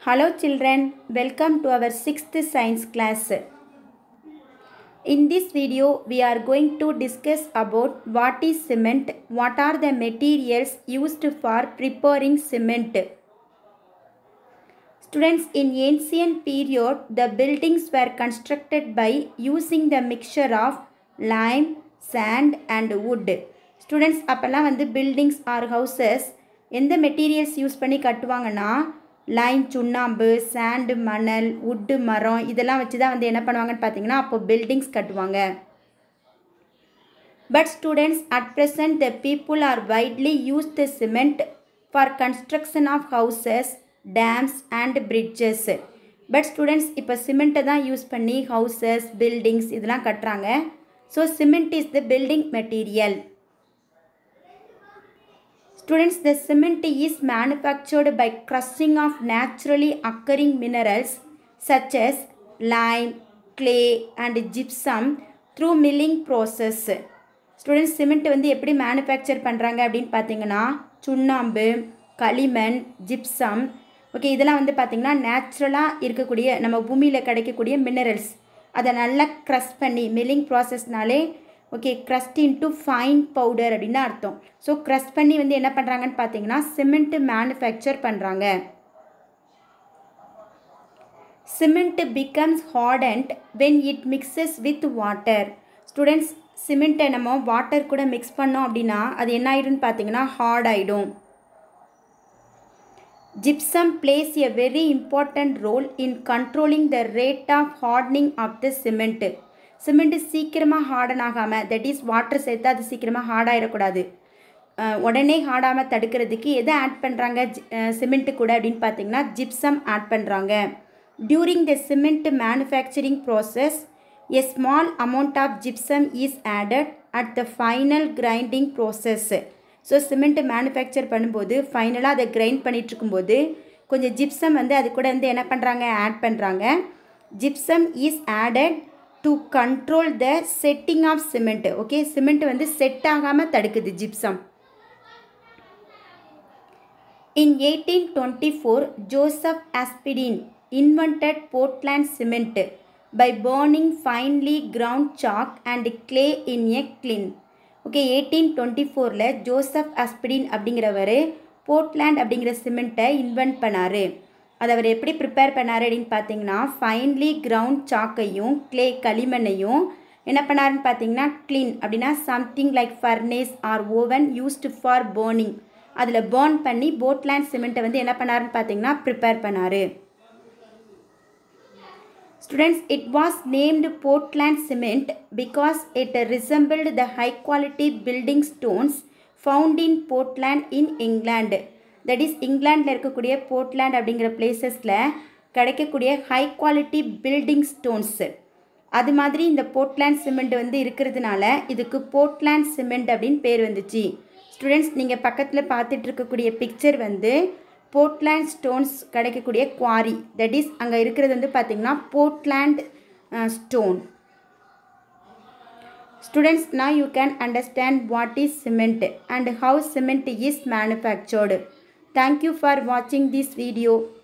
Hello children, welcome to our 6th science class. In this video, we are going to discuss about what is cement, what are the materials used for preparing cement. Students, in ancient period, the buildings were constructed by using the mixture of lime, sand and wood. Students அப்போல்லாம் வந்து buildings or houses எந்த materials use பண்ணி கட்டுவாங்கன்னா Lime சுண்ணாம்பு sand மணல் உட்டு மரம் இதெல்லாம் வச்சு தான் வந்து என்ன பண்ணுவாங்கன்னு பார்த்தீங்கன்னா அப்போ பில்டிங்ஸ் கட்டுவாங்க but students at present the people are widely use the cement for construction of houses dams and bridges but students இப்போ சிமெண்ட்டை தான் யூஸ் பண்ணி ஹவுசஸ் பில்டிங்ஸ் இதெல்லாம் கட்டுறாங்க so cement is the building material Students, the cement is manufactured by crushing of naturally occurring minerals such as lime, clay and gypsum through milling process. Students cement வந்து எப்படி manufacture பண்ணுறாங்க அப்படின்னு பார்த்தீங்கன்னா சுண்ணாம்பு களிமண் gypsum okay இதெல்லாம் வந்து பார்த்திங்கன்னா நேச்சுரலாக இருக்கக்கூடிய நம்ம பூமியில் கிடைக்கக்கூடிய மினரல்ஸ் அதை நல்லா க்ரஷ் பண்ணி மில்லிங் ப்ராசஸ்னாலே okay crushed into fine powder அப்படின்னு அர்த்தம் ஸோ க்ரஷ் பண்ணி வந்து என்ன பண்ணுறாங்கன்னு பார்த்தீங்கன்னா சிமெண்ட்டு மேனுஃபேக்சர் பண்ணுறாங்க cement becomes hardened when it mixes with water students சிமெண்ட்டை நம்ம வாட்டர் கூட மிக்ஸ் பண்ணோம் அப்படின்னா அது என்ன ஆயிடும்னு பார்த்தீங்கன்னா ஹார்ட் ஆகிடும் gypsum plays a very important role in controlling the rate of hardening of the cement cement சீக்கிரமாக ஹார்டன் ஆகாமல் தட் இஸ் வாட்டர் சேர்த்து அது சீக்கிரமாக ஹார்ட் ஆகிடக்கூடாது உடனே ஹார்டாமல் தடுக்கிறதுக்கு எதை ஆட் பண்ணுறாங்க சிமெண்ட்டு கூட அப்படின்னு பார்த்தீங்கன்னா ஜிப்சம் ஆட் பண்ணுறாங்க during the cement manufacturing process a small amount of gypsum is added at the final grinding process so cement manufacture பண்ணும்போது ஃபைனலாக அதை கிரைண்ட் பண்ணிகிட்டு இருக்கும்போது கொஞ்சம் ஜிப்சம் வந்து அது கூட வந்து என்ன பண்ணுறாங்க ஆட் பண்ணுறாங்க gypsum is added to control the setting of cement okay cement வந்து செட் ஆகாமல் தடுக்குது gypsum in eighteen twenty four Joseph Aspdin invented Portland cement by burning finely ground chalk and clay in a kiln okay eighteen twenty ஃபோரில் Joseph Aspdin அப்படிங்கிறவர் Portland அப்படிங்கிற சிமெண்ட்டை invent பண்ணார் அதை அவர் எப்படி prepare பண்ணார் அப்படின்னு பார்த்தீங்கன்னா ஃபைன்லி கிரவுண்ட் சாக்கையும் கிளே களிமண்ணையும் என்ன பண்ணாருன்னு பார்த்தீங்கன்னா க்ளீன் அப்படின்னா something like furnace or oven used for burning அதில் பேர்ன் பண்ணி போட்லேண்ட் சிமெண்ட்டை வந்து என்ன பண்ணாருன்னு பார்த்தீங்கன்னா ப்ரிப்பேர் பண்ணார் Students, it was named Portland cement because it resembled the high quality building stones found in Portland in England. That is இங்கிலாண்டில் இருக்கக்கூடிய Portland அப்படிங்கிற பிளேசஸில் கிடைக்கக்கூடிய ஹை குவாலிட்டி பில்டிங் ஸ்டோன்ஸு அது மாதிரி இந்த போர்ட்லேண்ட் சிமெண்ட் வந்து இருக்கிறதுனால இதுக்கு போர்ட்லேண்ட் சிமெண்ட் அப்படின்னு பேர் வந்துச்சு ஸ்டூடெண்ட்ஸ் நீங்கள் பக்கத்தில் பார்த்துட்டு இருக்கக்கூடிய பிக்சர் வந்து போர்ட்லேண்ட் ஸ்டோன்ஸ் கிடைக்கக்கூடிய குவாரி தட் இஸ் அங்கே இருக்கிறது வந்து பார்த்திங்கன்னா Portland stone students now you can understand what is cement and how cement is manufactured. Thank you for watching this video.